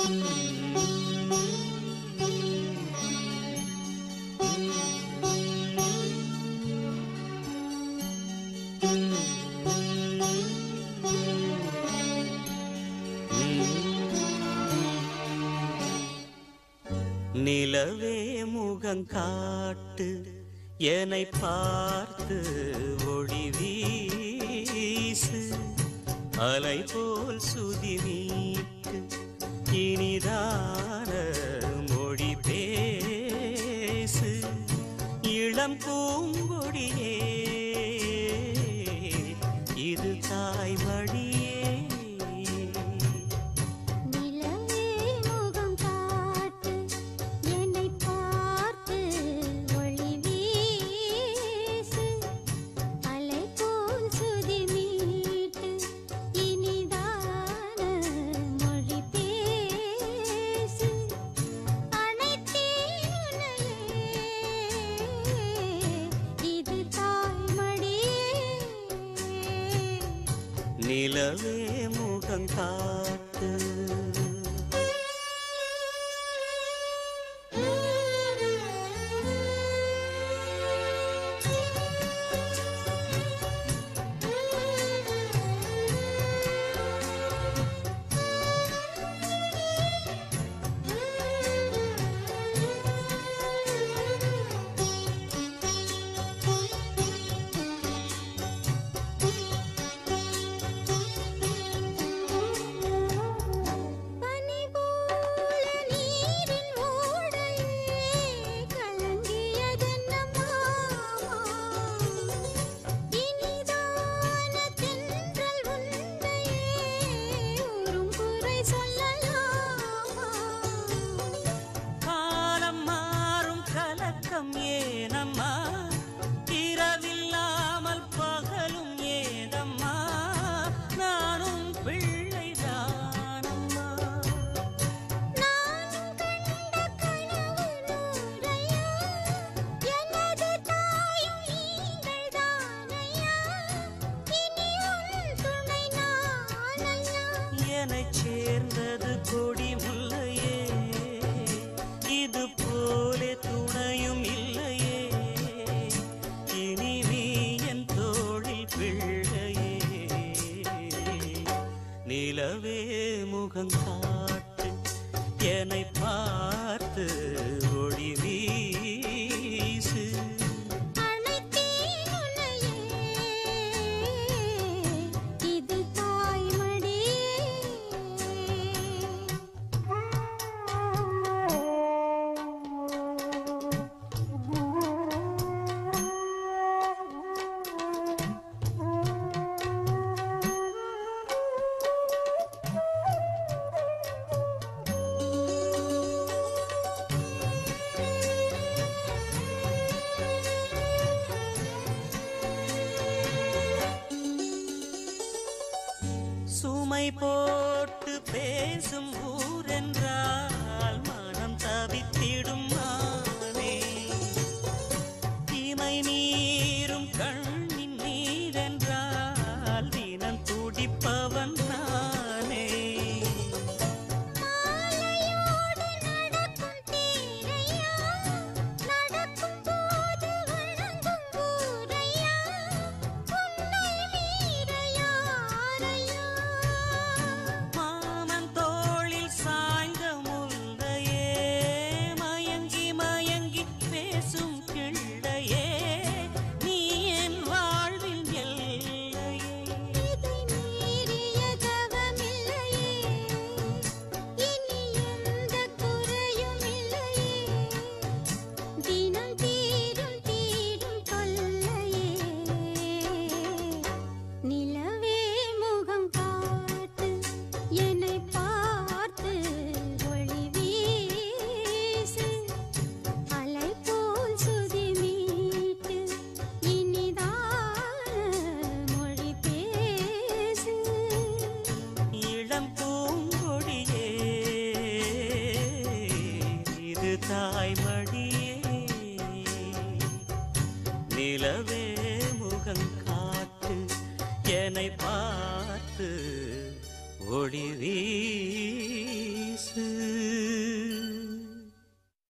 நிலவே முகங்காட்டு என்னை பார்த்து ஒளி வீசு அலை போல் சுதி நீட்டு இனிதான மொழி பேசு இளம் பூங்கொடியே இது தாய்மடியே நிலவே முகம் காட்டு என்னை பார்த்து ஒளி வீசு அலை போல் சுதி மீட்டு இனிதான மொழி பேசு அனைத்தேன் உன்னையே இது தாய்மடியே நிலவே முகங்காட்டு பனி போல நீரின் ஓடையே கலங்கியதென்ன மாமா இனிதான தென்றல் உன்னையே ஊரும் குறை சொல்லலாமா காலம் மாறும் கலக்கம் ஏனம்மா இரவில்லாமல் பகலும் ஏதம்மா நானும் பிள்ளைதானம்மா நானும் கண்ட கனவு நூறையா எனது தாயும் நீங்கள் தானையா இனி உன் துணை நானல்லா என்னைச் சேர்ந்தது கொடி முல்லையே இது போலே துணையும் இல்லையே இனி நீ என் தோளில் பிள்ளையே நிலவே முகம் காட்டு என்னை பார்த்து ஒளி வீசு அனைத்தேன் உன்னையே இது சுமை போட்டு பேசும் ஊரென்றால் மனம் தவித்திடும் மானே இமை நீரும் கண்ணின் நீரென்றால் தினம் துடிப்பவன் நானே மாலையோடு நடக்கும் தேரையா நடக்கும் போது வணங்கும் ஊரையா உன்னை மீற யாரையா மாமன் தோளில் சாய்ந்த முல்லையே மயங்கி மயங்கி பேசும் கிள்ளையே நீ என் வாழ்வில் எல்லையே இதை மீறிய தவமில்லையே இனி எந்த குறையும் இல்லையே தினம் தீரும் தீரும் தொல்லையே நிலவே முகம் காட்டு என்னை பார்த்து ஒளி வீசு அலை போல் சுதி மீட்டு இனிதான மொழி பேசு இளம் பூங்கொடியே இது தாய்மடியே நிலவே முகம் காட்டு என்னை பார்த்து ஒளி வீசு